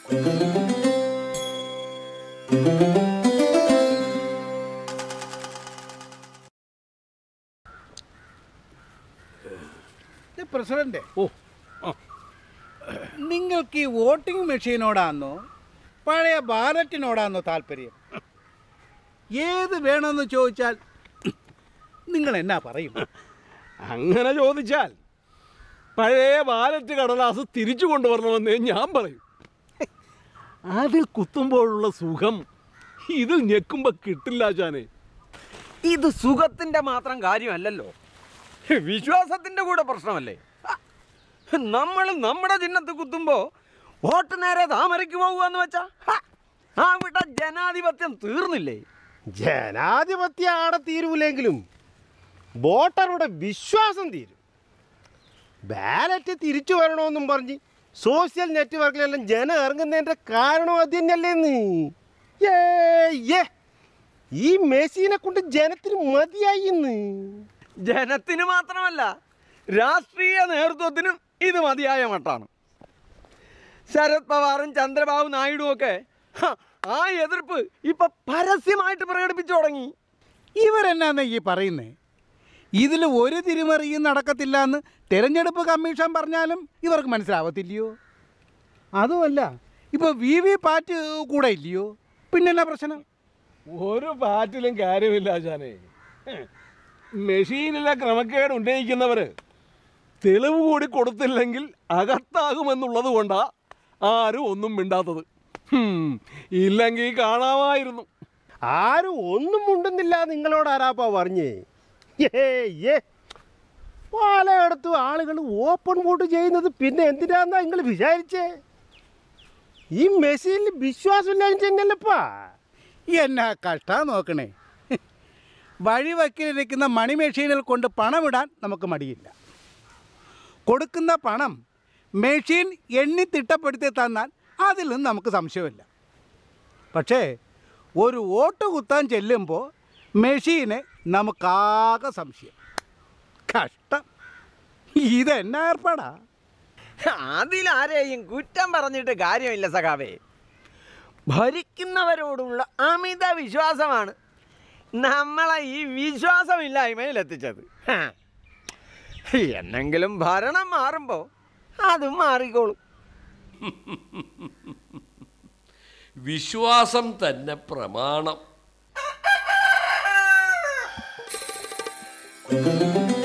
ഇത് പ്രസിഡന്റ് ഓ നിങ്ങൾക്ക് ഈ വോട്ടിംഗ് മെഷീനോടാന്നോ പഴയ ബാലറ്റിനോടാന്നോ താല്പര്യം ഏത് വേണമെന്ന് ചോദിച്ചാൽ നിങ്ങൾ എന്നാ പറയും അങ്ങനെ ചോദിച്ചാൽ പഴയ ബാലറ്റ് കടലാസ് തിരിച്ചു കൊണ്ടുവരണമെന്നേ ഞാൻ പറയും അതിൽ കുത്തുമ്പോഴുള്ള സുഖം ഇതിൽ ഞെക്കുമ്പോ കിട്ടില്ല ചാനെ ഇത് സുഖത്തിന്റെ മാത്രം കാര്യമല്ലല്ലോ വിശ്വാസത്തിന്റെ കൂടെ പ്രശ്നമല്ലേ നമ്മൾ നമ്മുടെ ചിഹ്നത്ത് കുത്തുമ്പോ വോട്ട് നേരെ താമരയ്ക്ക് പോകുകയെന്ന് വെച്ചാ ഹ, അവിടെ ജനാധിപത്യം തീർന്നില്ലേ ജനാധിപത്യം ആടെ തീരൂലെങ്കിലും വോട്ടറുടെ വിശ്വാസം തീരും ബാലറ്റ് തിരിച്ചു വരണമെന്നും പറഞ്ഞ് സോഷ്യൽ നെറ്റ്വർക്കിലെല്ലാം ജനം ഇറങ്ങുന്നതിൻ്റെ കാരണം അത് തന്നെയല്ലേന്ന് ഏ ഏ ഈ മെഷീനെ കൊണ്ട് ജനത്തിന് മതിയായി ഇന്ന് ജനത്തിന് മാത്രമല്ല രാഷ്ട്രീയ നേതൃത്വത്തിനും ഇത് മതിയായ മട്ടാണ് ശരത് പവാറും ചന്ദ്രബാബു നായിഡുവും ഒക്കെ ഹ, ആ എതിർപ്പ് ഇപ്പൊ പരസ്യമായിട്ട് പ്രകടിപ്പിച്ചു തുടങ്ങി ഇവരെന്നാന്ന് ഈ പറയുന്നേ ഇതിൽ ഒരു തിരിമറിയും നടക്കത്തില്ല എന്ന് തിരഞ്ഞെടുപ്പ് കമ്മീഷൻ പറഞ്ഞാലും ഇവർക്ക് മനസ്സിലാവത്തില്ലയോ അതുമല്ല ഇപ്പോൾ വി വി പാറ്റ് കൂടെ ഇല്ലയോ പിന്നെന്നാ പ്രശ്നം ഒരു പാറ്റിലും കാര്യമില്ല ചാനെ മെഷീനിലെ ക്രമക്കേട് ഉന്നയിക്കുന്നവര് തെളിവ് കൂടി കൊടുത്തില്ലെങ്കിൽ അകത്താകുമെന്നുള്ളത് കൊണ്ടാ ആരും ഒന്നും മിണ്ടാത്തത് ഹും, ഇല്ലെങ്കിൽ കാണാമായിരുന്നു ആരും ഒന്നും ഉണ്ടെന്നില്ല നിങ്ങളോട് ആരാപ്പാ പറഞ്ഞേ ഏ ഏ പലയിടത്തും ആളുകൾ ഓപ്പൺ വോട്ട് ചെയ്യുന്നത് പിന്നെ എന്തിനാന്നാ നിങ്ങൾ വിചാരിച്ചേ ഈ മെഷീനിൽ വിശ്വാസമില്ലാന്ന് തന്നെയല്ലപ്പാ എന്നാ കഷ്ടാ നോക്കണേ വഴിവക്കിലിരിക്കുന്ന മണി മെഷീനിൽ കൊണ്ട് പണമിടാൻ നമുക്ക് മടിയില്ല കൊടുക്കുന്ന പണം മെഷീൻ എണ്ണി തിട്ടപ്പെടുത്തി തന്നാൽ അതിലും നമുക്ക് സംശയമില്ല പക്ഷേ ഒരു വോട്ട് കുത്താൻ ചെല്ലുമ്പോൾ മെഷീന് നമുക്കാകെ സംശയം കഷ്ടം ഇതെന്നാ ഏർപ്പാടാ അതിലാരെയും കുറ്റം പറഞ്ഞിട്ട് കാര്യമില്ല സഖാവേ ഭരിക്കുന്നവരോടുള്ള അമിത വിശ്വാസമാണ് നമ്മളെ ഈ വിശ്വാസമില്ലായ്മയിൽ എത്തിച്ചത് ഹ. എന്നെങ്കിലും ഭരണം മാറുമ്പോൾ അതും മാറിക്കോളും വിശ്വാസം തന്നെ പ്രമാണം